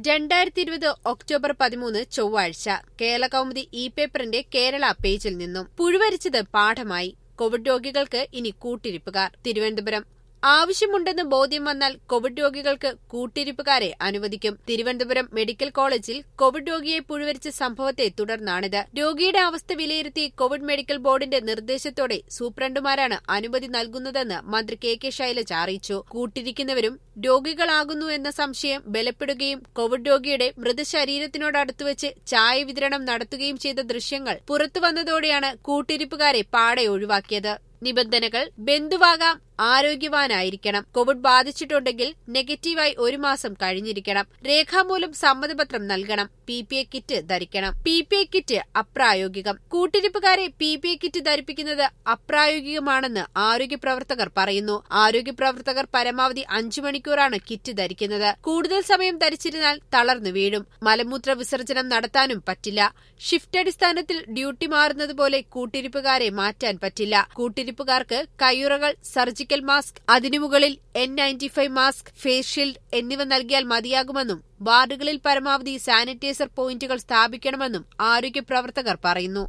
രണ്ടായിരത്തി ഇരുപത് ഒക്ടോബർ പതിമൂന്ന് ചൊവ്വാഴ്ച കേരള കൗമുദി ഇ പേപ്പറിന്റെ കേരള പേജിൽ നിന്നും പുഴുവരിച്ചത് പാഠമായി കോവിഡ് രോഗികൾക്ക് ഇനി കൂട്ടിരിപ്പുകാർ തിരുവനന്തപുരം ആവശ്യമുണ്ടെന്ന് ബോധ്യം വന്നാൽ കോവിഡ് രോഗികൾക്ക് കൂട്ടിരിപ്പുകാരെ അനുവദിക്കും തിരുവനന്തപുരം മെഡിക്കൽ കോളേജിൽ കോവിഡ് രോഗിയെ പുഴുവരിച്ച സംഭവത്തെ തുടർന്നാണിത് രോഗിയുടെ അവസ്ഥ വിലയിരുത്തി കോവിഡ് മെഡിക്കൽ ബോർഡിന്റെ നിർദ്ദേശത്തോടെ സൂപ്രണ്ടുമാരാണ് അനുമതി നൽകുന്നതെന്ന് മന്ത്രി കെ കെ ശൈലജ അറിയിച്ചു കൂട്ടിരിക്കുന്നവരും രോഗികളാകുന്നു എന്ന സംശയം ബലപ്പെടുകയും കോവിഡ് രോഗിയുടെ മൃതശരീരത്തിനോടടുത്തുവച്ച് ചായ വിതരണം നടത്തുകയും ചെയ്ത ദൃശ്യങ്ങൾ പുറത്തുവന്നതോടെയാണ് കൂട്ടിരിപ്പുകാരെ പാടെ ഒഴിവാക്കിയത് നിബന്ധനകൾ ബന്ധുവാകാം ആരോഗ്യവാനായിരിക്കണം കോവിഡ് ബാധിച്ചിട്ടുണ്ടെങ്കിൽ നെഗറ്റീവായി ഒരു മാസം കഴിഞ്ഞിരിക്കണം രേഖാമൂലം സമ്മതപത്രം നൽകണം പി പി എ കിറ്റ് ധരിക്കണം പി പി എ കിറ്റ് അപ്രായോഗികം കൂട്ടിരിപ്പുകാരെ പി പി എ കിറ്റ് ധരിപ്പിക്കുന്നത് അപ്രായോഗികമാണെന്ന് ആരോഗ്യ പ്രവർത്തകർ പറയുന്നു ആരോഗ്യ പ്രവർത്തകർ പരമാവധി അഞ്ചു മണിക്കൂറാണ് കിറ്റ് ധരിക്കുന്നത് കൂടുതൽ സമയം ധരിച്ചിരുന്നാൽ തളർന്നു വീഴും മലമൂത്ര വിസർജനം നടത്താനും പറ്റില്ല ഷിഫ്റ്റ് അടിസ്ഥാനത്തിൽ ഡ്യൂട്ടി മാറുന്നതുപോലെ കൂട്ടിരിപ്പുകാരെ മാറ്റാൻ പറ്റില്ല കൂട്ടിരിപ്പുകാർക്ക് കയ്യുറകൾ സർജിക്കൽ മാസ്ക് അതിനു മുകളിൽ N ninety five mask face shield എന്നിവ നൽകിയാൽ മതിയാകുമെന്നും വാർഡുകളിൽ പരമാവധി സാനിറ്റൈസർ പോയിന്റുകൾ സ്ഥാപിക്കണമെന്നും ആരോഗ്യ പ്രവർത്തകർ പറയുന്നു